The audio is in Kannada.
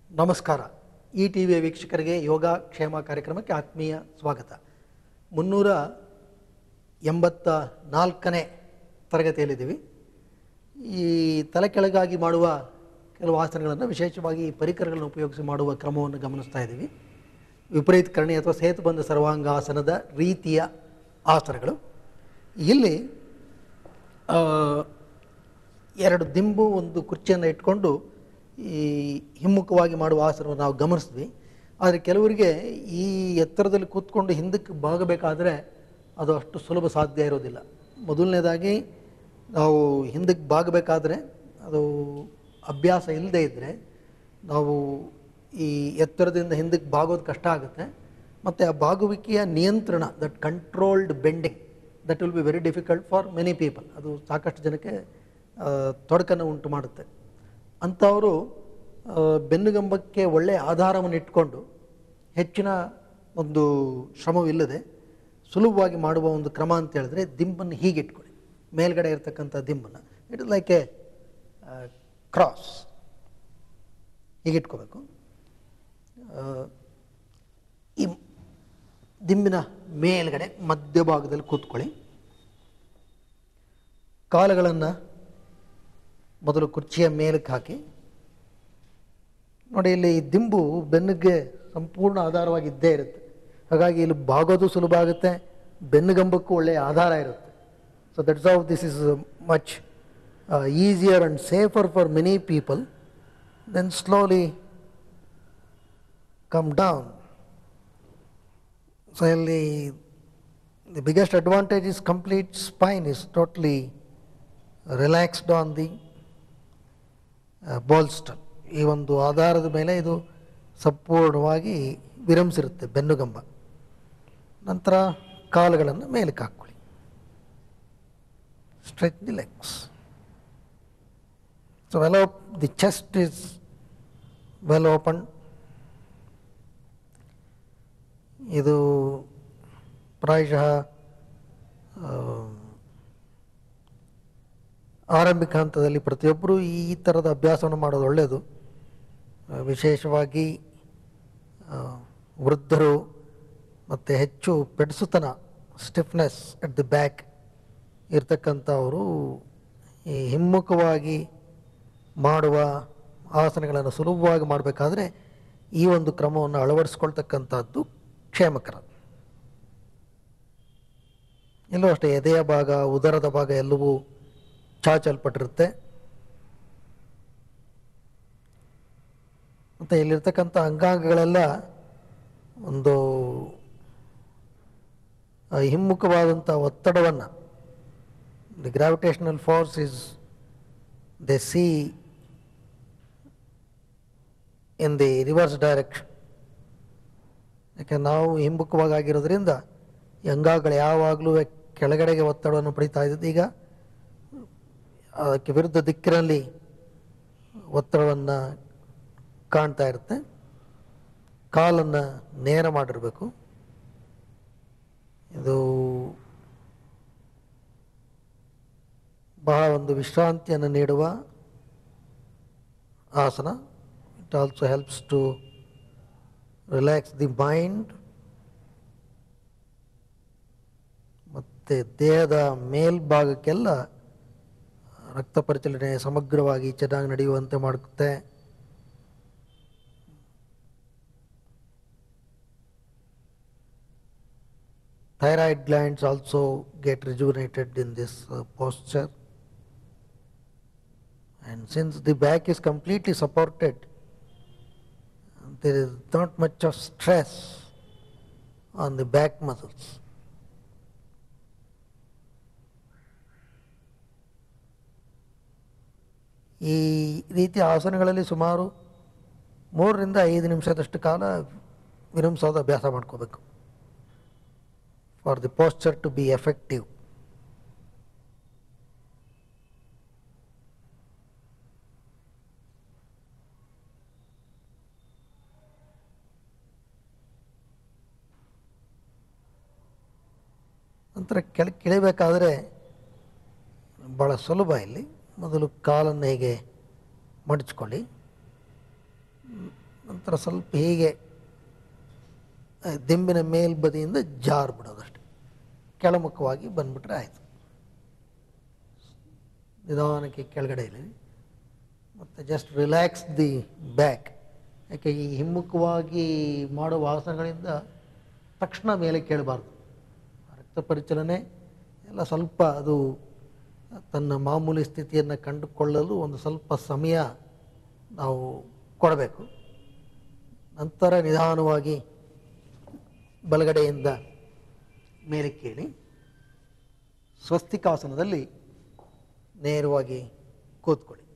ನಮಸ್ಕಾರ ಈ ಟಿ ವಿಯ ವೀಕ್ಷಕರಿಗೆ ಯೋಗ ಕ್ಷೇಮ ಕಾರ್ಯಕ್ರಮಕ್ಕೆ ಆತ್ಮೀಯ ಸ್ವಾಗತ ಮುನ್ನೂರ ಎಂಬತ್ತ ನಾಲ್ಕನೇ ತರಗತಿಯಲ್ಲಿದ್ದೀವಿ ಈ ತಲೆ ಕೆಳಗಾಗಿ ಮಾಡುವ ಕೆಲವು ಆಸನಗಳನ್ನು ವಿಶೇಷವಾಗಿ ಈ ಪರಿಕರಗಳನ್ನು ಉಪಯೋಗಿಸಿ ಮಾಡುವ ಕ್ರಮವನ್ನು ಗಮನಿಸ್ತಾ ಇದ್ದೀವಿ ವಿಪರೀತ ಕರ್ಣಿ ಅಥವಾ ಸೇತುಬಂಧ ಸರ್ವಾಂಗಾಸನದ ರೀತಿಯ ಆಸನಗಳು ಇಲ್ಲಿ ಆ, ಎರಡು ದಿಂಬು ಒಂದು ಕುರ್ಚಿಯನ್ನು ಇಟ್ಕೊಂಡು ಈ ಹಿಮ್ಮುಖವಾಗಿ ಮಾಡುವ ಆಸನವನ್ನು ನಾವು ಗಮನಿಸಿದ್ವಿ ಆದರೆ ಕೆಲವರಿಗೆ ಈ ಎತ್ತರದಲ್ಲಿ ಕೂತ್ಕೊಂಡು ಹಿಂದಕ್ಕೆ ಬಾಗಬೇಕಾದ್ರೆ ಅದು ಅಷ್ಟು ಸುಲಭ ಸಾಧ್ಯ ಇರೋದಿಲ್ಲ ಮೊದಲನೇದಾಗಿ ನಾವು ಹಿಂದಕ್ಕೆ ಬಾಗಬೇಕಾದ್ರೆ ಅದು ಅಭ್ಯಾಸ ಇಲ್ಲದೇ ಇದ್ದರೆ ನಾವು ಈ ಎತ್ತರದಿಂದ ಹಿಂದಕ್ಕೆ ಬಾಗೋದು ಕಷ್ಟ ಆಗುತ್ತೆ ಮತ್ತು ಆ ಬಾಗುವಿಕೆಯ ನಿಯಂತ್ರಣ that controlled bending that will be very difficult for many people ಅದು ಸಾಕಷ್ಟು ಜನಕ್ಕೆ ಆ, ತೊಡಕನ್ನು ಉಂಟು ಮಾಡುತ್ತೆ ಅಂಥವರು ಆ, ಬೆನ್ನುಗಂಬಕ್ಕೆ ಒಳ್ಳೆಯ ಆಧಾರವನ್ನು ಇಟ್ಕೊಂಡು ಹೆಚ್ಚಿನ ಒಂದು ಶ್ರಮವಿಲ್ಲದೆ ಸುಲಭವಾಗಿ ಮಾಡುವ ಒಂದು ಕ್ರಮ ಅಂತ ಹೇಳಿದ್ರೆ ದಿಂಬನ್ನು ಹೀಗೆ ಇಟ್ಕೊಳ್ಳಿ ಮೇಲ್ಗಡೆ ಇರತಕ್ಕಂಥ ದಿಂಬನ್ನು it is like a cross ಹೀಗೆ ಇಟ್ಕೋಬೇಕು ಆ, ಈ ದಿಂಬಿನ ಮೇಲ್ಗಡೆ ಮಧ್ಯಭಾಗದಲ್ಲಿ ಕೂತ್ಕೊಳ್ಳಿ ಕಾಲುಗಳನ್ನು ಮೊದಲು ಕುರ್ಚಿಯ ಮೇಲಕ್ಕೆ ಹಾಕಿ ನೋಡಿ ಇಲ್ಲಿ ಈ ದಿಂಬು ಬೆನ್ನಿಗೆ ಸಂಪೂರ್ಣ ಆಧಾರವಾಗಿ ಇದ್ದೇ ಇರುತ್ತೆ ಹಾಗಾಗಿ ಇಲ್ಲಿ ಬಾಗೋದು ಸುಲಭ ಆಗುತ್ತೆ ಬೆನ್ನುಗಂಬಕ್ಕೂ ಒಳ್ಳೆಯ ಆಧಾರ ಇರುತ್ತೆ so that's of this is much easier and safer for many people then slowly come down so ಇಲ್ಲಿ the biggest advantage is complete spine is totally relaxed on the bolster ಈ ಒಂದು ಆಧಾರದ ಮೇಲೆ ಇದು ಸಂಪೂರ್ಣವಾಗಿ ವಿರಮಿಸಿರುತ್ತೆ ಬೆನ್ನುಗಂಬ ನಂತರ ಕಾಲುಗಳನ್ನು ಮೇಲಕ್ಕೆ ಹಾಕ್ಕೊಳ್ಳಿ stretch the legs so well open the chest is well open ಇದು ಪ್ರಾಯಶಃ ಆ, ಆರಂಭಿಕ ಹಂತದಲ್ಲಿ ಪ್ರತಿಯೊಬ್ಬರೂ ಈ ಥರದ ಅಭ್ಯಾಸವನ್ನು ಮಾಡೋದು ಒಳ್ಳೆಯದು ಆ, ವಿಶೇಷವಾಗಿ ಆ, ವೃದ್ಧರು ಮತ್ತು ಹೆಚ್ಚು ಪೆಡ್ಸುತನ ಸ್ಟಿಫ್ನೆಸ್ ಎಟ್ ದಿ ಬ್ಯಾಕ್ ಇರ್ತಕ್ಕಂಥವರು ಈ ಹಿಮ್ಮುಖವಾಗಿ ಮಾಡುವ ಆಸನಗಳನ್ನು ಸುಲಭವಾಗಿ ಮಾಡಬೇಕಾದ್ರೆ ಈ ಒಂದು ಕ್ರಮವನ್ನು ಅಳವಡಿಸ್ಕೊಳ್ತಕ್ಕಂಥದ್ದು ಕ್ಷೇಮಕರ ಎಲ್ಲೂ ಅಷ್ಟೇ ಎದೆಯ ಭಾಗ ಉದರದ ಭಾಗ ಎಲ್ಲವೂ ಚಾಚಲ್ಪಟ್ಟಿರುತ್ತೆ ಮತ್ತು ಇಲ್ಲಿರ್ತಕ್ಕಂಥ ಅಂಗಾಂಗಗಳೆಲ್ಲ ಒಂದು ಆ, ಹಿಮ್ಮುಖವಾದಂಥ ಒತ್ತಡವನ್ನು the gravitational force is they see in the reverse direction ಯಾಕೆ ನಾವು ಹಿಮ್ಮುಖವಾಗಿ ಆಗಿರೋದ್ರಿಂದ ಈ ಅಂಗಾಂಗಗಳು ಯಾವಾಗಲೂ ಕೆಳಗಡೆಗೆ ಒತ್ತಡವನ್ನು ಪಡಿತಾ ಇದ್ದದ್ದು ಈಗ ಅದಕ್ಕೆ ವಿರುದ್ಧ ದಿಕ್ಕಿನಲ್ಲಿ ಒತ್ತಡವನ್ನು ಕಾಣ್ತಾ ಇರುತ್ತೆ ಕಾಲನ್ನು ನೇರ ಮಾಡಿರಬೇಕು ಇದು ಬಹಳ ಒಂದು ವಿಶ್ರಾಂತಿಯನ್ನು ನೀಡುವ ಆಸನ it also helps to relax the mind ಮತ್ತು ದೇಹದ ಮೇಲ್ಭಾಗಕ್ಕೆಲ್ಲ ರಕ್ತ ಪರಿಚಲನೆ ಸಮಗ್ರವಾಗಿ ಚೆನ್ನಾಗಿ ನಡೆಯುವಂತೆ ಮಾಡುತ್ತೆ thyroid glands also get rejuvenated in this uh, posture and since the back is completely supported there is not much of stress on the back muscles ಈ ರೀತಿಯ ಆಸನಗಳಲ್ಲಿ ಸುಮಾರು ಮೂರರಿಂದ ಐದು ನಿಮಿಷದಷ್ಟು ಕಾಲ ವಿರಮಿಸೋದು ಅಭ್ಯಾಸ ಮಾಡ್ಕೋಬೇಕು for the posture to be effective ನಂತರ ಕೆಳ ಕೆಳಬೇಕಾದರೆ ಭಾಳ ಸುಲಭ ಇಲ್ಲಿ ಮೊದಲು ಕಾಲನ್ನು ಹೇಗೆ ಮಡಚ್ಕೊಳ್ಳಿ ನಂತರ ಸ್ವಲ್ಪ ಹೀಗೆ ಆ, ದಿಂಬಿನ ಮೇಲ್ಬದಿಯಿಂದ ಜಾರು ಬಿಡೋದಷ್ಟೆ ಕೆಳಮುಖವಾಗಿ ಬಂದ್ಬಿಟ್ರೆ ಆಯಿತು ನಿಧಾನಕ್ಕೆ ಕೆಳಗಡೆ ಇಳಿ ಮತ್ತು ಜಸ್ಟ್ ರಿಲ್ಯಾಕ್ಸ್ ದಿ ಬ್ಯಾಕ್ ಯಾಕೆ ಈ ಹಿಮ್ಮುಖವಾಗಿ ಮಾಡುವ ಆಸನಗಳಿಂದ ತಕ್ಷಣ ಮೇಲೆ ಕೇಳಬಾರ್ದು ರಕ್ತ ಪರಿಚಲನೆ ಎಲ್ಲ ಸ್ವಲ್ಪ ಅದು ತನ್ನ ಮಾಮೂಲಿ ಸ್ಥಿತಿಯನ್ನು ಕಂಡುಕೊಳ್ಳಲು ಒಂದು ಸ್ವಲ್ಪ ಸಮಯ ನಾವು ಕೊಡಬೇಕು ನಂತರ ನಿಧಾನವಾಗಿ ಬಲಗಡೆಯಿಂದ ಮೇಲೆ ಕೇಳಿ ಸ್ವಸ್ತಿಕಾಸನದಲ್ಲಿ ನೇರವಾಗಿ ಕೂತ್ಕೊಳ್ಳಿ